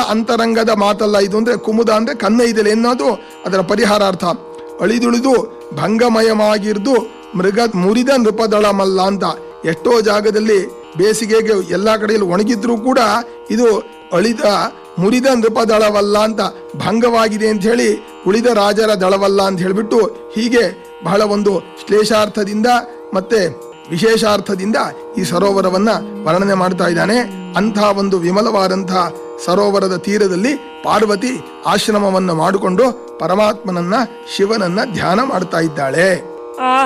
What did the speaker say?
ಅಂತರಂಗದ ಮಾತಲ್ಲ ಇದು ಅಂದ್ರೆ ಕುಮುದ ಅಂದ್ರೆ ಕನ್ನ ಇದೆಲೆ ಎನ್ನೋದು ಅದರ ಪರಿಹಾರಾರ್ಥ ಅಳಿದುಳಿದು ಭಂಗಮಯವಾಗಿರ್ದು ಮೃಗ ಮುರಿದ ನೃಪದಳಮಲ್ಲ ಅಂತ ಎಷ್ಟೋ ಜಾಗದಲ್ಲಿ ಬೇಸಿಗೆಗೆ ಎಲ್ಲಾ ಕಡೆಯಲ್ಲಿ ಒಣಗಿದ್ರೂ ಕೂಡ ಇದು ಅಳಿದ ಮುರಿದ ನೃಪದಳವಲ್ಲ ಅಂತ ಭಂಗವಾಗಿದೆ ಅಂತ ಹೇಳಿ ಉಳಿದ ರಾಜರ ದಳವಲ್ಲ ಅಂತ ಹೇಳ್ಬಿಟ್ಟು ಹೀಗೆ ಬಹಳ ಒಂದು ಶ್ಲೇಷಾರ್ಥದಿಂದ ಮತ್ತೆ ವಿಶೇಷಾರ್ಥದಿಂದ ಈ ಸರೋವರವನ್ನ ವರ್ಣನೆ ಮಾಡ್ತಾ ಇದ್ದಾನೆ ಅಂಥ ಒಂದು ವಿಮಲವಾದಂತಹ ಸರೋವರದ ತೀರದಲ್ಲಿ ಪಾರ್ವತಿ ಆಶ್ರಮವನ್ನು ಮಾಡಿಕೊಂಡು ಪರಮಾತ್ಮನನ್ನ ಶಿವನನ್ನ ಧ್ಯಾನ ಮಾಡ್ತಾ ಇದ್ದಾಳೆ ಆ